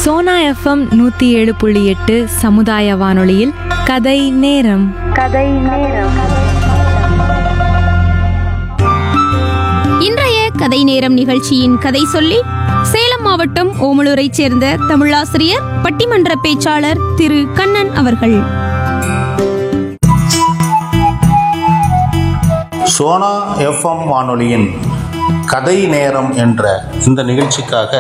Sona FM நூற்றி ஏழு புள்ளி எட்டு சமுதாய வானொலியில் கதை நேரம் இன்றைய கதை நேரம் நிகழ்ச்சியின் கதை சொல்லி சேலம் மாவட்டம் ஓமலூரைச் சேர்ந்த தமிழாசிரியர் பட்டிமன்ற பேச்சாளர் திரு கண்ணன் அவர்கள் சோனா எஃப்எம் வானொலியின் கதை நேரம் என்ற இந்த நிகழ்ச்சிக்காக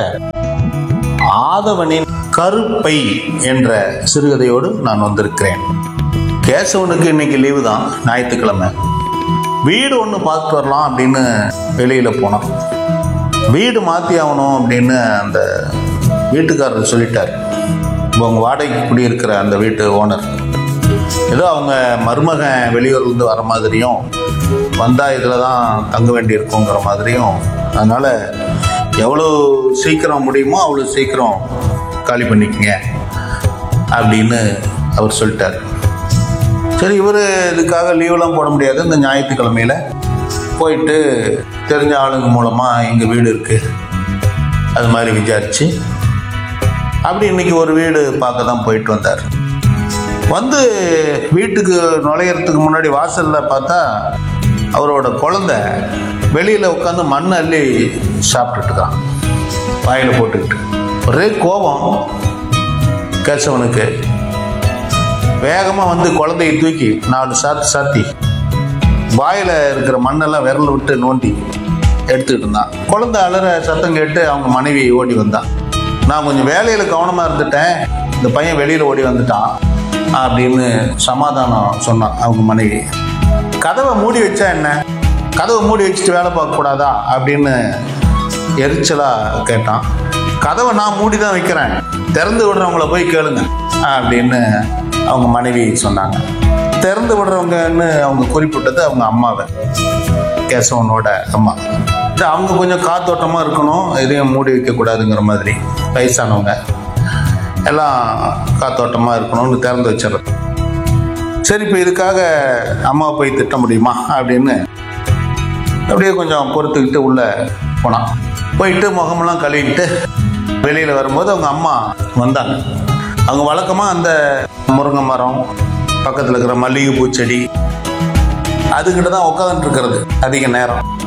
ஆதவனின் கருப்பை என்ற சிறுகதையோடு நான் வந்திருக்கிறேன் கேசவனுக்கு இன்னைக்கு லீவு தான் ஞாயிற்றுக்கிழமை வீடு ஒன்று பார்த்துட்டு வரலாம் அப்படின்னு வெளியில் போனோம் வீடு மாற்றி ஆகணும் அப்படின்னு அந்த வீட்டுக்காரர் சொல்லிட்டார் இப்போ அவங்க வாடகைக்கு குடியிருக்கிற அந்த வீட்டு ஓனர் ஏதோ அவங்க மருமகன் வெளியூர்லேருந்து வர மாதிரியும் வந்தால் இதில் தான் தங்க வேண்டியிருக்குங்கிற மாதிரியும் அதனால் எவ்வளோ சீக்கிரம் முடியுமோ அவ்வளோ சீக்கிரம் காலி பண்ணிக்கங்க அப்படின்னு அவர் சொல்லிட்டார் சரி இவர் இதுக்காக லீவெல்லாம் போட முடியாது இந்த ஞாயிற்றுக்கிழமையில் போயிட்டு தெரிஞ்ச ஆளுங்க மூலமாக எங்கள் வீடு இருக்குது அது மாதிரி விசாரித்து அப்படி இன்னைக்கு ஒரு வீடு பார்க்க தான் போயிட்டு வந்தார் வந்து வீட்டுக்கு நுழையிறதுக்கு முன்னாடி வாசலில் பார்த்தா அவரோட குழந்தை வெளியில் உட்காந்து மண் அள்ளி சாப்பிட்டுட்டு இருக்கான் வாயில் போட்டுக்கிட்டு ஒரே கோபம் கேசவனுக்கு வேகமாக வந்து குழந்தையை தூக்கி நாலு சாத்து சாத்தி வாயில் இருக்கிற மண்ணெல்லாம் விரல் விட்டு நோண்டி எடுத்துக்கிட்டு இருந்தான் குழந்தை அலற சத்தம் கேட்டு அவங்க மனைவி ஓடி வந்தான் நான் கொஞ்சம் வேலையில் கவனமாக இருந்துட்டேன் இந்த பையன் வெளியில் ஓடி வந்துட்டான் அப்படின்னு சமாதானம் சொன்னான் அவங்க மனைவி கதவை மூடி வச்சா என்ன கதவை மூடி வச்சுட்டு வேலை பார்க்கக்கூடாதா அப்படின்னு எரிச்சலாக கேட்டான் கதவை நான் மூடி தான் வைக்கிறேன் திறந்து விடுறவங்கள போய் கேளுங்க அப்படின்னு அவங்க மனைவி சொன்னாங்க திறந்து விடுறவங்கன்னு அவங்க குறிப்பிட்டது அவங்க அம்மாவை கேசவனோட அம்மா இது அவங்க கொஞ்சம் காத்தோட்டமாக இருக்கணும் எதையும் மூடி வைக்கக்கூடாதுங்கிற மாதிரி வயசானவங்க எல்லாம் காத்தோட்டமாக இருக்கணும்னு திறந்து வச்சிடறது சரி இப்போ இதுக்காக அம்மா போய் திட்ட முடியுமா அப்படின்னு அப்படியே கொஞ்சம் பொறுத்துக்கிட்டு உள்ளே போனான் போயிட்டு முகமெல்லாம் கழுவிக்கிட்டு வெளியில் வரும்போது அவங்க அம்மா வந்தாங்க அவங்க வழக்கமாக அந்த முருங்கை மரம் பக்கத்தில் இருக்கிற மல்லிகைப்பூ செடி அதுக்கிட்ட தான் உட்காந்துட்டு இருக்கிறது அதிக நேரம்